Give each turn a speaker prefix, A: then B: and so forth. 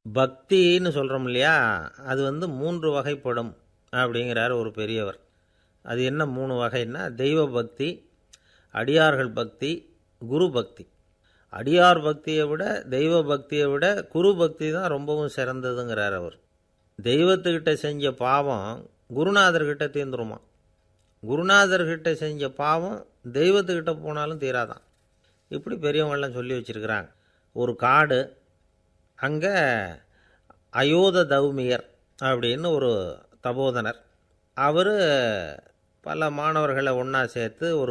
A: பக்தின்னு சொல்கிறோம் இல்லையா அது வந்து மூன்று வகைப்படும் அப்படிங்கிறார் ஒரு பெரியவர் அது என்ன மூணு வகைன்னா தெய்வ பக்தி அடியார்கள் பக்தி குரு பக்தி அடியார் பக்தியை விட தெய்வ பக்தியை விட குரு பக்தி தான் ரொம்பவும் சிறந்ததுங்கிறார் அவர் தெய்வத்துக்கிட்ட செஞ்ச பாவம் குருநாதர்கிட்ட தீர்ந்துருமா குருநாதர்கிட்ட செஞ்ச பாவம் தெய்வத்துக்கிட்ட போனாலும் தீராதான் இப்படி பெரியவங்கள்லாம் சொல்லி வச்சுருக்கிறாங்க ஒரு காடு அங்கே அயோத தௌமியர் அப்படின்னு ஒரு தபோதனர் அவர் பல மாணவர்களை ஒன்றா சேர்த்து ஒரு